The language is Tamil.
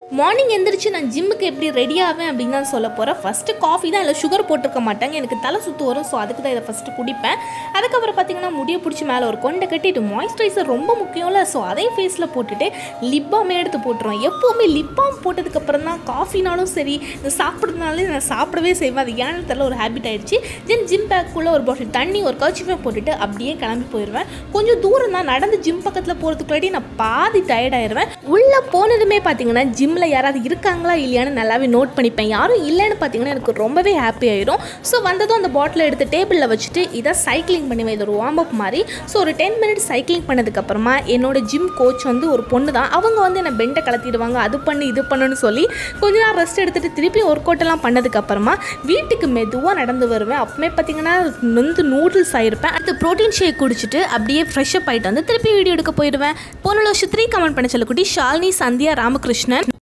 மார்னிங் எந்திரிச்சு நான் ஜிம்முக்கு எப்படி ரெடி ஆவேன் அப்படின்னு தான் சொல்ல போகிறேன் ஃபஸ்ட்டு காஃபி தான் இல்லை சுகர் போட்டிருக்க மாட்டாங்க எனக்கு தலை சுற்று வரும் ஸோ அதுக்கு தான் இதை ஃபஸ்ட்டு குடிப்பேன் அதுக்கப்புறம் பார்த்தீங்கன்னா முடியை பிடிச்சி மேலே ஒரு கொண்டை கட்டிட்டு மாய்ஸ்சரைசர் ரொம்ப முக்கியம்ல ஸோ அதையும் ஃபேஸில் போட்டுட்டு லிப் பாமே எடுத்து போட்டுருவேன் எப்போவுமே லிப் பாம் போட்டதுக்கப்புறம் தான் காஃபினாலும் சரி இந்த சாப்பிட்றதுனாலே நான் சாப்பிடவே செய்வேன் அது ஏன்னு தெரியல ஒரு ஹேபிட் ஆயிடுச்சு தென் ஜிம் பேக்குள்ளே ஒரு பாட்டில் தண்ணி ஒரு கர்ச்சிஃபே போட்டுட்டு அப்படியே கிளம்பி போயிடுவேன் கொஞ்சம் தூரம் தான் நடந்து ஜிம் பக்கத்தில் போகிறதுக்குள்ளாடி நான் பாதி டயர்ட் ஆயிடுவேன் உள்ளே போனதுமே பார்த்தீங்கன்னா ஜிம்மில் யாராவது இருக்காங்களா இல்லையான்னு நல்லாவே நோட் பண்ணிப்பேன் யாரும் இல்லைன்னு பார்த்தீங்கன்னா எனக்கு ரொம்பவே ஹாப்பி ஆயிரும் ஸோ வந்ததும் அந்த பாட்டிலை எடுத்து டேபிளில் வச்சுட்டு இதை சைக்கிளிங் பண்ணுவேன் இது ஒரு வார்ம் அப் மாதிரி ஸோ ஒரு டென் மினிட்ஸ் சைக்கிளிங் பண்ணதுக்கப்புறமா என்னோட ஜிம் கோச் வந்து ஒரு பொண்ணு தான் அவங்க வந்து என்னை பெண்டை கலத்திடுவாங்க அது பண்ணு இது பண்ணுன்னு சொல்லி கொஞ்ச நேரம் ரெஸ்ட் எடுத்துகிட்டு திருப்பி ஒர்க் அவுட் எல்லாம் பண்ணதுக்கப்புறமா வீட்டுக்கு மெதுவாக நடந்து வருவேன் அப்பவுமே பார்த்தீங்கன்னா நொந்து நூடுல்ஸ் ஆயிருப்பேன் அடுத்து ப்ரோட்டீன் ஷேக் குடிச்சிட்டு அப்படியே ஃப்ரெஷ்அப் ஆகிட்டு வந்து திருப்பி வீடியோ எடுக்க போயிடுவேன் போன வருஷம் த்ரீ கமெண்ட் பண்ண சொல்லக்கூடிய ஷாலினி சந்தியா ராமகிருஷ்ணன்